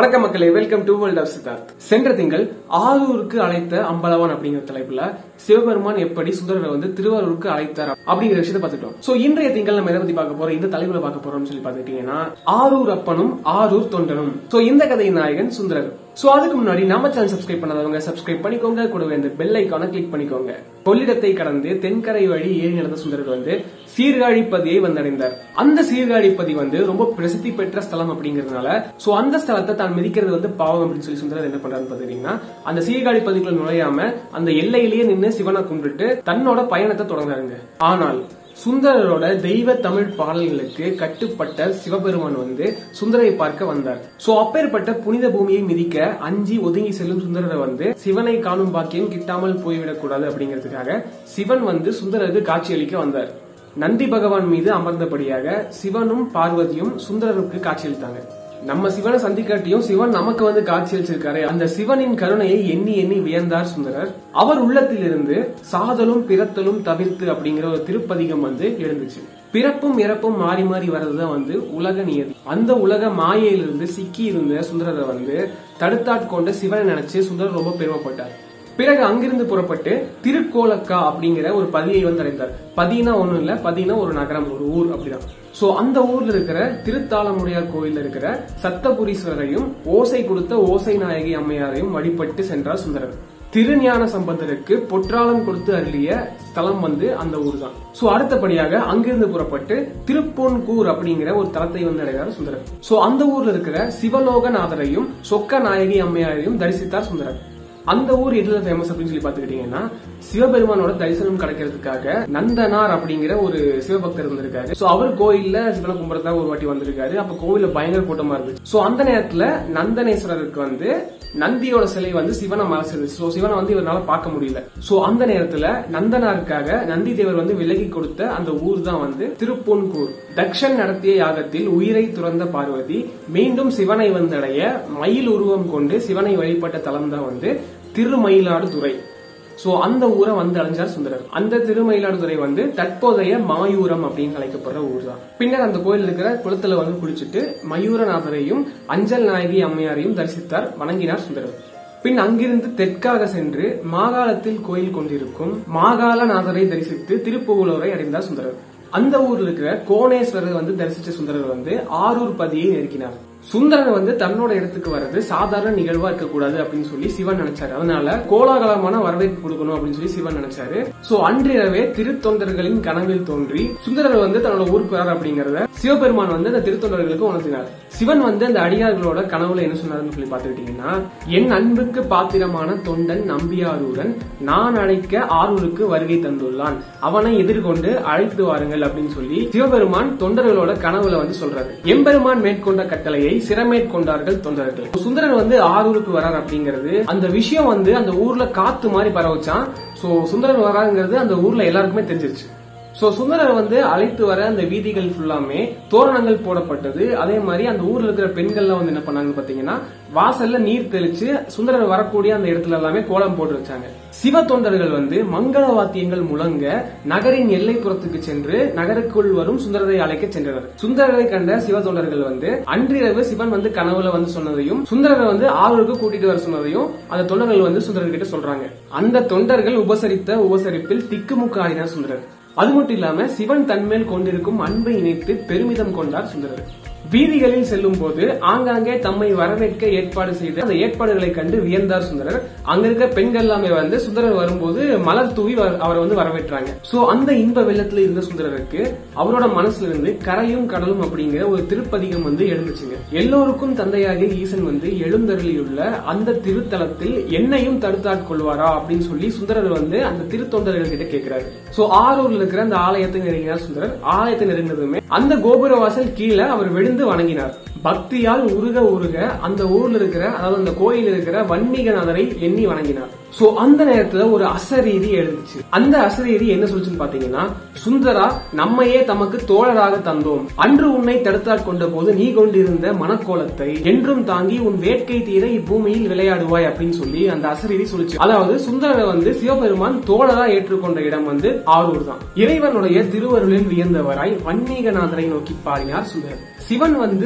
வணக்கம் மக்களே welcome to world of Siddharth சென்ற திங்கள் ஆரூருக்கு அழைத்த அம்பலவான் அப்படிங்கிற தலைப்புல சிவபெருமான் எப்படி சுந்தரரை வந்து திருவாரூருக்கு அழைத்தார் அப்படிங்கிற விஷயத்தை பார்த்துட்டோம் சோ இன்றைய திங்கள் நம்ம எதை பத்தி பார்க்க போறோம் இந்த தலைப்புல பார்க்க போறோம்னு சொல்லி பார்த்துட்டீங்கன்னா ஆரூர் அப்பனும் ஆரூர் தொண்டனும் சோ இந்த கதையின் நாயகன் சுந்தரர் சோ அதுக்கு முன்னாடி நம்ம சேனல் சப்ஸ்கிரைப் பண்ணாதவங்க சப்ஸ்கிரைப் பண்ணிக்கோங்க கூடவே இந்த பெல் ஐக்கான கிளிக் பண்ணிக்கோங்க கொள்ளிடத்தை கடந்து தென்கரை வழி ஏறி நடந்த சுந்தரர் வந்து சீர்காழிப்பதியை வந்தடைந்தார் அந்த சீர்காழிப்பதி வந்து ரொம்ப பிரசித்தி பெற்ற ஸ்தலம் அப்படிங்கறதுனால சோ அந்த ஸ்தலத்தை தான் மிதிக்கிறது வந்து பாவம் அப்படின்னு சொல்லி சுந்தரர் என்ன பண்றாருன்னு பாத்தீங்கன்னா அந்த சீர்காழிப்பதிக்குள்ள நுழையாம அந்த எல்லையிலேயே நின்னு சிவனை கும்பிட்டு தன்னோட பயணத்தை தொடங்குறாங்க ஆனால் சுந்தரரோட தெய்வ தமிழ் பாடல்களுக்கு கட்டுப்பட்ட சிவபெருமான் வந்து சுந்தரை பார்க்க வந்தார் சோ அப்பேற்பட்ட புனித பூமியை மிதிக்க அஞ்சி ஒதுங்கி செல்லும் சுந்தரரை வந்து சிவனை காணும் பாக்கியம் கிட்டாமல் போய்விடக் கூடாது அப்படிங்கிறதுக்காக சிவன் வந்து சுந்தரருக்கு காட்சியளிக்க வந்தார் நந்தி பகவான் மீது அமர்ந்தபடியாக சிவனும் பார்வதியும் சுந்தரருக்கு காட்சியளித்தாங்க நம்ம சிவனை சந்திக்காட்டியும் சிவன் நமக்கு வந்து காட்சி அளிச்சிருக்காரு அந்த சிவனின் கருணையை எண்ணி எண்ணி வியந்தார் சுந்தரர் அவர் உள்ளத்திலிருந்து சாதலும் பிறத்தலும் தவிர்த்து அப்படிங்கிற ஒரு திருப்பதிகம் வந்து எழுந்துச்சு பிறப்பும் இறப்பும் மாறி மாறி வர்றதுதான் வந்து உலக நியதி அந்த உலக மாயையிலிருந்து சிக்கி இருந்த சுந்தரரை வந்து தடுத்தாட்கொண்ட சிவனை நினைச்சு சுந்தரர் ரொம்ப பெருமைப்பட்டார் பிறகு அங்கிருந்து புறப்பட்டு திருக்கோலக்கா அப்படிங்கிற ஒரு பதியை வந்து அடைந்தார் பதினா ஒண்ணும் இல்ல பதினா ஒரு நகரம் ஒரு ஊர் அப்படிதான் சோ அந்த ஊர்ல இருக்கிற திருத்தாளமுடையார் கோயில்ல இருக்கிற சத்தபுரீஸ்வரரையும் ஓசை கொடுத்த ஓசை நாயகி அம்மையாரையும் வழிபட்டு சென்றார் சுந்தரர் திருஞான சம்பந்தருக்கு பொற்றாளம் கொடுத்து அருளிய ஸ்தலம் வந்து அந்த ஊர் தான் சோ அடுத்தபடியாக அங்கிருந்து புறப்பட்டு திருப்பொன்கூர் அப்படிங்கிற ஒரு தலத்தை வந்து அடைகிறார் சுந்தரர் சோ அந்த ஊர்ல இருக்கிற சிவலோகநாதரையும் சொக்க நாயகி அம்மையாரையும் தரிசித்தார் சுந்தரர் அந்த ஊர் எதுல ஃபேமஸ் அப்படின்னு சொல்லி பாத்துக்கிட்டீங்கன்னா சிவபெருமானோட தரிசனம் கிடைக்கிறதுக்காக நந்தனார் அப்படிங்கிற ஒரு சிவபக்தர் இருந்திருக்காரு சோ அவர் கோயில்ல சிவனை கும்பிடறதா ஒரு வாட்டி வந்திருக்காரு அப்ப கோயில்ல பயங்கர கூட்டமா இருந்துச்சு சோ அந்த நேரத்துல நந்தனேஸ்வரருக்கு வந்து நந்தியோட சிலை வந்து சிவனை மறைச்சிருந்துச்சு சோ சிவனை வந்து இவரால பார்க்க முடியல சோ அந்த நேரத்துல நந்தனாருக்காக நந்தி தேவர் வந்து விலகி கொடுத்த அந்த ஊர் தான் வந்து திருப்பொன்கூர் தக்ஷன் நடத்திய யாகத்தில் உயிரை துறந்த பார்வதி மீண்டும் சிவனை வந்தடைய மயில் உருவம் கொண்டு சிவனை வழிபட்ட தலம் தான் வந்து திருமயிலாடுதுறை சோ அந்த ஊரை வந்து அடைஞ்சார் சுந்தரர் அந்த திருமயிலாடுதுறை வந்து தற்போதைய மாயூரம் அப்படின்னு அழைக்கப்படுற ஊர் தான் பின்னர் அந்த கோயில் இருக்கிற குளத்துல வந்து குளிச்சுட்டு மயூரநாதரையும் அஞ்சல் நாயகி அம்மையாரையும் தரிசித்தார் வணங்கினார் சுந்தரர் பின் அங்கிருந்து தெற்காக சென்று மாகாளத்தில் கோயில் கொண்டிருக்கும் மாகாளநாதரை தரிசித்து திருப்புகலூரை அடைந்தார் சுந்தரர் அந்த ஊர்ல இருக்கிற கோணேஸ்வரர் வந்து தரிசிச்ச சுந்தரர் வந்து ஆரூர் பதியை நெருக்கினார் சுந்தரன் வந்து தன்னோட இடத்துக்கு வர்றது சாதாரண நிகழ்வா இருக்கக்கூடாது அப்படின்னு சொல்லி சிவன் நினைச்சாரு அதனால கோலாகலமான வரவேற்பு கொடுக்கணும் அப்படின்னு சொல்லி சிவன் நினைச்சாரு சோ அன்றிரவே திருத்தொண்டர்களின் கனவில் தோன்றி சுந்தரர் வந்து தன்னோட ஊருக்கு வரார் அப்படிங்கறத சிவபெருமான் வந்து அந்த திருத்தொண்டர்களுக்கு உணர்த்தினார் சிவன் வந்து அந்த அடியார்களோட கனவுல என்ன சொன்னாருன்னு சொல்லி பாத்துக்கிட்டீங்கன்னா என் அன்புக்கு பாத்திரமான தொண்டன் நம்பியாரூரன் நான் அழைக்க ஆரூருக்கு வருகை தந்துள்ளான் அவனை எதிர்கொண்டு அழைத்து வாருங்கள் அப்படின்னு சொல்லி சிவபெருமான் தொண்டர்களோட கனவுல வந்து சொல்றாரு எம்பெருமான் மேற்கொண்ட கட்டளையை சிறமேற்கொண்டார்கள் தொண்டர்கள் சுந்தரன் வந்து ஆரூருக்கு வரார் அப்படிங்கிறது அந்த விஷயம் வந்து அந்த ஊர்ல காத்து மாதிரி பரவச்சான் சோ சுந்தரன் வராங்கிறது அந்த ஊர்ல எல்லாருக்குமே தெரிஞ்சிருச்சு சோ சுந்தரர் வந்து அழைத்து வர அந்த வீதிகள் ஃபுல்லாமே தோரணங்கள் போடப்பட்டது அதே மாதிரி அந்த ஊர்ல இருக்கிற பெண்கள்லாம் வந்து என்ன பண்ணாங்கன்னு பாத்தீங்கன்னா வாசல்ல நீர் தெளிச்சு சுந்தரர் வரக்கூடிய அந்த இடத்துல எல்லாமே கோலம் போட்டு வச்சாங்க சிவ தொண்டர்கள் வந்து மங்கள வாத்தியங்கள் முழங்க நகரின் எல்லைப்புறத்துக்கு சென்று நகருக்குள் வரும் சுந்தரரை அழைக்க சென்றனர் சுந்தரரை கண்ட சிவ தொண்டர்கள் வந்து அன்றிரவு சிவன் வந்து கனவுல வந்து சொன்னதையும் சுந்தரரை வந்து ஆளுக்கு கூட்டிட்டு வர சொன்னதையும் அந்த தொண்டர்கள் வந்து சுந்தரர் கிட்ட சொல்றாங்க அந்த தொண்டர்கள் உபசரித்த உபசரிப்பில் திக்குமுக்கு ஆடினார் சுந்தரர் அது மட்டும் இல்லாம சிவன் தன்மேல் கொண்டிருக்கும் அன்பை இணைத்து பெருமிதம் கொண்டார் சுந்தரர் வீதிகளில் செல்லும் போது ஆங்காங்கே தம்மை வரவேற்க ஏற்பாடு செய்த அந்த ஏற்பாடுகளை கண்டு வியந்தார் சுந்தரர் அங்க இருக்க பெண்கள் எல்லாமே வந்து சுந்தரர் வரும்போது மலர் தூவி அவரை வந்து வரவேற்றாங்க சோ அந்த இன்ப வெள்ளத்துல இருந்த சுந்தரருக்கு அவரோட மனசுல இருந்து கரையும் கடலும் அப்படிங்கிற ஒரு திருப்பதிகம் வந்து எழுந்துச்சுங்க எல்லோருக்கும் தந்தையாகிய ஈசன் வந்து எழுந்தருளியுள்ள அந்த திருத்தலத்தில் என்னையும் தடுத்தாட்கொள்வாரா அப்படின்னு சொல்லி சுந்தரர் வந்து அந்த திருத்தொண்டர்கள் கிட்ட கேட்கிறாரு சோ ஆரூர்ல இருக்கிற அந்த ஆலயத்தை நெருங்கினார் சுந்தரர் ஆலயத்தை நெருங்கினதுமே அந்த கோபுர வாசல் கீழே அவர் விழுந்து வணங்கினார் பக்தியால் உருக உருக அந்த ஊர்ல இருக்கிற அதாவது அந்த கோயில் இருக்கிற வன்மீகநாதரை எண்ணி வணங்கினார் சோ அந்த நேரத்துல ஒரு அசரீதி எழுந்துச்சு அந்த அசரீதி என்ன சொல்லுச்சுன்னு பாத்தீங்கன்னா சுந்தரா நம்மையே தமக்கு தோழராக தந்தோம் அன்று உன்னை தடுத்தாற் கொண்ட போது நீ கொண்டிருந்த மனக்கோலத்தை என்றும் தாங்கி உன் வேட்கை தீர இப்பூமியில் விளையாடுவாய் அப்படின்னு சொல்லி அந்த அசரீதி சொல்லுச்சு அதாவது சுந்தரரை வந்து சிவபெருமான் தோழரா ஏற்றுக்கொண்ட இடம் வந்து ஆரூர் தான் இறைவனுடைய திருவருளில் வியந்தவராய் வன்மீகநாதரை நோக்கி பாடினார் சுந்தரர் சிவன் வந்து சுந்தரரை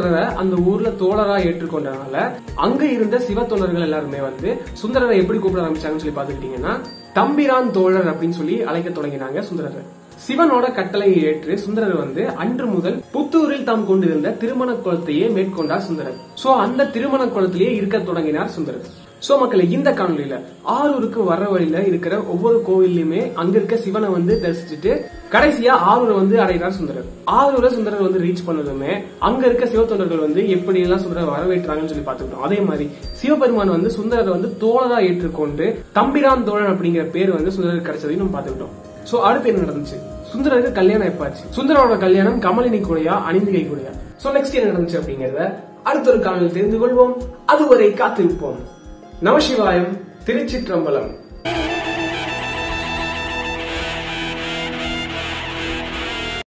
சுந்தரரை அந்த ஊர்ல தோழரா ஏற்றுக்கொண்டனால அங்க இருந்த சிவ தொண்டர்கள் எல்லாருமே வந்து சுந்தரரை எப்படி கூப்பிட ஆரம்பிச்சாங்கன்னு சொல்லி பாத்துக்கிட்டீங்கன்னா தம்பிரான் தோழர் அப்படின்னு சொல்லி அழைக்க தொடங்கினாங்க சுந்தரரை சிவனோட கட்டளையை ஏற்று சுந்தரர் வந்து அன்று முதல் புத்தூரில் தாம் கொண்டிருந்த திருமண குளத்தையே மேற்கொண்டார் சுந்தரர் சோ அந்த திருமண குளத்திலேயே இருக்க தொடங்கினார் சுந்தரர் சோ மக்களே இந்த காணொலியில ஆரூருக்கு வர வழியில இருக்கிற ஒவ்வொரு கோவில்லையுமே அங்க இருக்க சிவனை வந்து தரிசிச்சுட்டு கடைசியா ஆரூரை வந்து அடைகிறார் சுந்தரர் ஆரூரை சுந்தரர் வந்து ரீச் பண்ணதுமே அங்க இருக்க சிவத்தொண்டர்கள் வந்து எப்படி எல்லாம் சுந்தரர் வரவேற்றாங்கன்னு சொல்லி பார்த்துக்கிட்டோம் அதே மாதிரி சிவபெருமான் வந்து சுந்தரரை வந்து தோழரா ஏற்றுக்கொண்டு தம்பிரான் தோழன் அப்படிங்கிற பேர் வந்து சுந்தரருக்கு கிடைச்சதையும் நம்ம பார்த்துக்கிட்டோம் சோ அடுத்து என்ன நடந்துச்சு சுந்தரருக்கு கல்யாணம் எப்பாச்சு சுந்தரோட கல்யாணம் கமலினி கூடயா அணிந்திகை கூடயா சோ நெக்ஸ்ட் என்ன நடந்துச்சு அப்படிங்கறத அடுத்த ஒரு காலையில் தெரிந்து கொள்வோம் அதுவரை காத்திருப்போம் நமசிவாயம் திருச்சிற்றம்பலம்